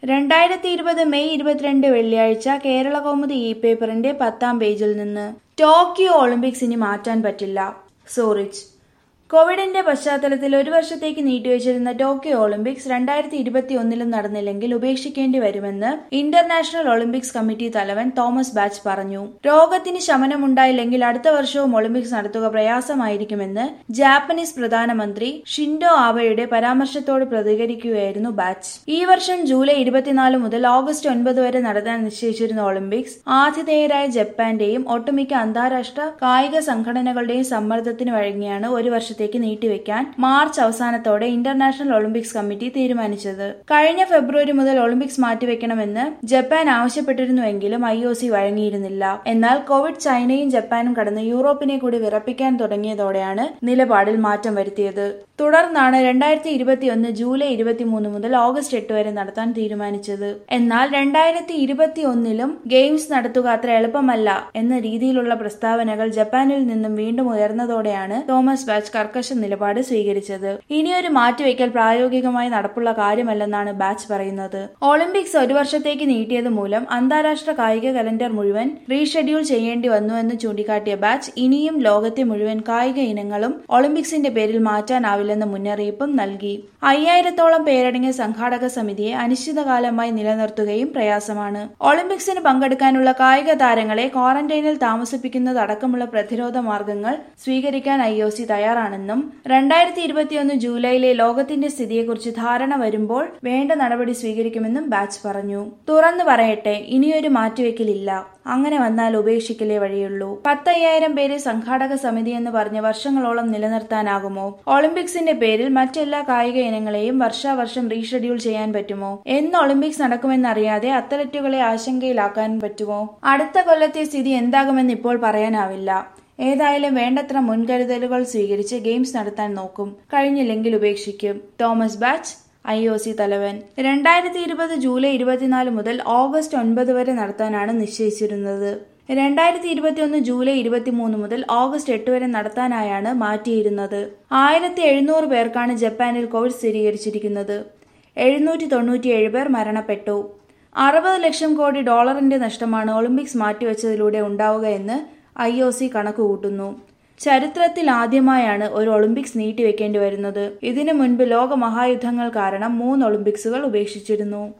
രണ്ടായിരത്തി ഇരുപത് മെയ് ഇരുപത്തിരണ്ട് വെള്ളിയാഴ്ച കേരള കൗമുദി ഇ പേപ്പറിന്റെ പത്താം പേജിൽ നിന്ന് ടോക്കിയോ ഒളിമ്പിക്സ് ഇനി മാറ്റാൻ പറ്റില്ല സോറിച്ച് കോവിഡിന്റെ പശ്ചാത്തലത്തിൽ ഒരു വർഷത്തേക്ക് നീട്ടിവെച്ചിരുന്ന ടോക്കിയോ ഒളിമ്പിക്സ് രണ്ടായിരത്തി ഇരുപത്തി ഒന്നിലും നടന്നില്ലെങ്കിൽ ഉപേക്ഷിക്കേണ്ടി വരുമെന്ന് ഇന്റർനാഷണൽ ഒളിമ്പിക്സ് കമ്മിറ്റി തലവൻ തോമസ് ബാച്ച് പറഞ്ഞു രോഗത്തിന് ശമനമുണ്ടായില്ലെങ്കിൽ അടുത്ത വർഷവും ഒളിമ്പിക്സ് നടത്തുക പ്രയാസമായിരിക്കുമെന്ന് ജാപ്പനീസ് പ്രധാനമന്ത്രി ഷിൻഡോ ആബയുടെ പരാമർശത്തോട് പ്രതികരിക്കുകയായിരുന്നു ബാച്ച് ഈ വർഷം ജൂലൈ ഇരുപത്തിനാല് മുതൽ ഓഗസ്റ്റ് ഒൻപത് വരെ നടത്താൻ നിശ്ചയിച്ചിരുന്ന ഒളിമ്പിക്സ് ആതിഥേയരായ ജപ്പാന്റെയും ഒട്ടുമിക്ക അന്താരാഷ്ട്ര കായിക സംഘടനകളുടെയും സമ്മർദ്ദത്തിന് വഴങ്ങിയാണ് ഒരു വർഷത്തേക്ക് നീട്ടിവെക്കാൻ മാർച്ച് അവസാനത്തോടെ ഇന്റർനാഷണൽ ഒളിമ്പിക്സ് കമ്മിറ്റി തീരുമാനിച്ചത് കഴിഞ്ഞ ഫെബ്രുവരി മുതൽ ഒളിമ്പിക്സ് മാറ്റിവെക്കണമെന്ന് ജപ്പാൻ ആവശ്യപ്പെട്ടിരുന്നുവെങ്കിലും ഐ ഒ സി വഴങ്ങിയിരുന്നില്ല എന്നാൽ കോവിഡ് ചൈനയും ജപ്പാനും കടന്ന് യൂറോപ്പിനെ കൂടി വിറപ്പിക്കാൻ തുടങ്ങിയതോടെയാണ് നിലപാടിൽ മാറ്റം വരുത്തിയത് തുടർന്നാണ് രണ്ടായിരത്തി ഇരുപത്തിയൊന്ന് ജൂലൈ ഇരുപത്തിമൂന്ന് മുതൽ ഓഗസ്റ്റ് എട്ട് വരെ നടത്താൻ തീരുമാനിച്ചത് എന്നാൽ രണ്ടായിരത്തി ഇരുപത്തി ഒന്നിലും ഗെയിംസ് നടത്തുക അത്ര എളുപ്പമല്ല എന്ന രീതിയിലുള്ള പ്രസ്താവനകൾ ജപ്പാനിൽ നിന്നും വീണ്ടും ഉയർന്നതോടെയാണ് തോമസ് ബാച്ച് കർക്കശ നിലപാട് സ്വീകരിച്ചത് ഇനിയൊരു മാറ്റിവെക്കൽ പ്രായോഗികമായി നടപ്പുള്ള കാര്യമല്ലെന്നാണ് ബാച്ച് പറയുന്നത് ഒളിമ്പിക്സ് ഒരു വർഷത്തേക്ക് നീട്ടിയത് മൂലം അന്താരാഷ്ട്ര കായിക കലണ്ടർ മുഴുവൻ റീഷെഡ്യൂൾ ചെയ്യേണ്ടി വന്നു എന്ന് ചൂണ്ടിക്കാട്ടിയ ബാച്ച് ഇനിയും ലോകത്തെ മുഴുവൻ കായിക ഇനങ്ങളും ഒളിമ്പിക്സിന്റെ പേരിൽ മാറ്റാനാവില്ലെന്ന മുന്നറിയിപ്പും നൽകി അയ്യായിരത്തോളം പേരടങ്ങിയ സംഘാടക സമിതിയെ അനിശ്ചിതകാലമായി നിലനിർത്തുകയും പ്രയാസമാണ് ഒളിമ്പിക്സിന് പങ്കെടുക്കാനുള്ള കായിക താരങ്ങളെ ക്വാറന്റൈനിൽ താമസിപ്പിക്കുന്നതടക്കമുള്ള പ്രതിരോധ മാർഗങ്ങൾ സ്വീകരിക്കാൻ ഐ ഒ സി തയ്യാറാണെന്നും രണ്ടായിരത്തി ഇരുപത്തിയൊന്ന് ജൂലൈയിലെ ലോകത്തിന്റെ സ്ഥിതിയെക്കുറിച്ച് ധാരണ വരുമ്പോൾ വേണ്ട നടപടി സ്വീകരിക്കുമെന്നും ബാച്ച് പറഞ്ഞു തുറന്നു പറയട്ടെ ഇനിയൊരു മാറ്റിവെക്കലില്ല അങ്ങനെ വന്നാൽ ഉപേക്ഷിക്കലേ വഴിയുള്ളൂ പത്തയ്യായിരം പേരെ സംഘാടക സമിതി എന്ന് പറഞ്ഞ് വർഷങ്ങളോളം നിലനിർത്താനാകുമോ ഒളിമ്പിക്സിന്റെ പേരിൽ മറ്റെല്ലാ കായിക ഇനങ്ങളെയും വർഷാവർഷം റീഷെഡ്യൂൾ ചെയ്യാൻ പറ്റുമോ എന്ന് ഒളിമ്പിക്സ് നടക്കുമെന്നറിയാതെ അത്ലറ്റുകളെ ആശങ്കയിലാക്കാൻ പറ്റുമോ അടുത്ത കൊല്ലത്തെ സ്ഥിതി എന്താകുമെന്ന് ഇപ്പോൾ പറയാനാവില്ല ഏതായാലും വേണ്ടത്ര മുൻകരുതലുകൾ സ്വീകരിച്ച് ഗെയിംസ് നടത്താൻ നോക്കും കഴിഞ്ഞില്ലെങ്കിൽ ഉപേക്ഷിക്കും Thomas Bach I O C തലവൻ രണ്ടായിരത്തി ഇരുപത് ജൂലൈ ഇരുപത്തിനാല് മുതൽ ഓഗസ്റ്റ് ഒൻപത് വരെ നടത്താനാണ് നിശ്ചയിച്ചിരുന്നത് രണ്ടായിരത്തി ഇരുപത്തിയൊന്ന് ജൂലൈ ഇരുപത്തിമൂന്ന് മുതൽ ഓഗസ്റ്റ് എട്ട് വരെ നടത്താനായാണ് മാറ്റിയിരുന്നത് ആയിരത്തി എഴുന്നൂറ് പേർക്കാണ് ജപ്പാനിൽ കോവിഡ് സ്ഥിരീകരിച്ചിരിക്കുന്നത് എഴുന്നൂറ്റി തൊണ്ണൂറ്റിയേഴ് പേർ മരണപ്പെട്ടു അറുപത് ലക്ഷം കോടി ഡോളറിന്റെ നഷ്ടമാണ് ഒളിമ്പിക്സ് മാറ്റിവെച്ചതിലൂടെ ഉണ്ടാവുകയെന്ന് ഐ ഒ സി കണക്കുകൂട്ടുന്നു ചരിത്രത്തിൽ ആദ്യമായാണ് ഒരു ഒളിമ്പിക്സ് നീട്ടിവെക്കേണ്ടി വരുന്നത് ഇതിനു മുൻപ് ലോക മഹായുദ്ധങ്ങൾ കാരണം മൂന്ന് ഒളിമ്പിക്സുകൾ ഉപേക്ഷിച്ചിരുന്നു